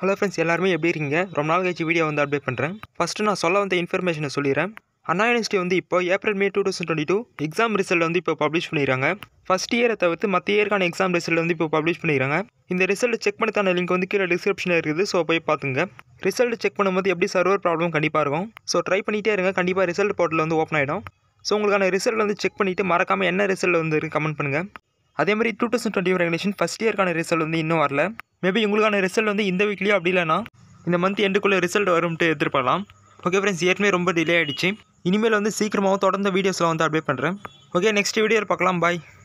hello friends எல்லாருமே எப்படி இருக்கீங்க ரொம்ப நாள் கழிச்சு வீடியோ வந்து அப்டேட் பண்ணுறேன் ஃபஸ்ட்டு நான் சொல்ல வந்த இன்ஃபர்மேஷனை சொல்லிடுறேன் அண்ணா யூனிவர்சிட்டி வந்து இப்போ April May two thousand twenty two exam result வந்து இப்போ பப்ளிஷ் பண்ணிடுறாங்க ஃபஸ்ட் இயரை தவிர்த்து மற்ற இயருக்கான எக்ஸாம் ரிசல்ட் வந்து இப்போ பப்ளிஷ் பண்ணிடுறாங்க இந்த ரிசல்ட் செக் பண்ணத்தான லிங்க் வந்து கீழே டிஸ்கிரிப்ஷனில் இருக்குது ஸோ போய் பார்த்துங்க ரிசல்ட் செக் பண்ணும்போது எப்படி சர்வர் ப்ராப்ளம் கண்டிப்பாக இருக்கும் ஸோ ட்ரை பண்ணிகிட்டே இருங்க கண்டிப்பாக ரிசல்ட் போர்ட்டல் வந்து ஓப்பன் ஆகிடும் ஸோ உங்களுக்கான ரிசல்ட் வந்து செக் பண்ணிவிட்டு மறக்காமல் என்ன ரிசல்ட் வந்து கமெண்ட் பண்ணுங்கள் அதே மாதிரி two thousand twenty regulation first இயர்க்கான ரிசல்ட் வந்து இன்னும் வரல மேபி உங்களுக்கான ரிசல்ட் வந்து இந்த வீக்லேயோ அப்படி இல்லைனா இந்த மந்த் எண்டுக்குள்ளே ரிசல்ட் வரும்ட்டு எதிர்பார்க்கலாம் ஓகே ஃப்ரெண்ட்ஸ் ஏற்கனவே ரொம்ப டிலே ஆகிடுச்சு இனிமேல் வந்து சீக்கிரமாகவும் தொடர்ந்து வீடியோஸில் வந்து அப்டேட் பண்ணுறேன் ஓகே நெக்ஸ்ட் வீடியோவில் பார்க்கலாம் பாய்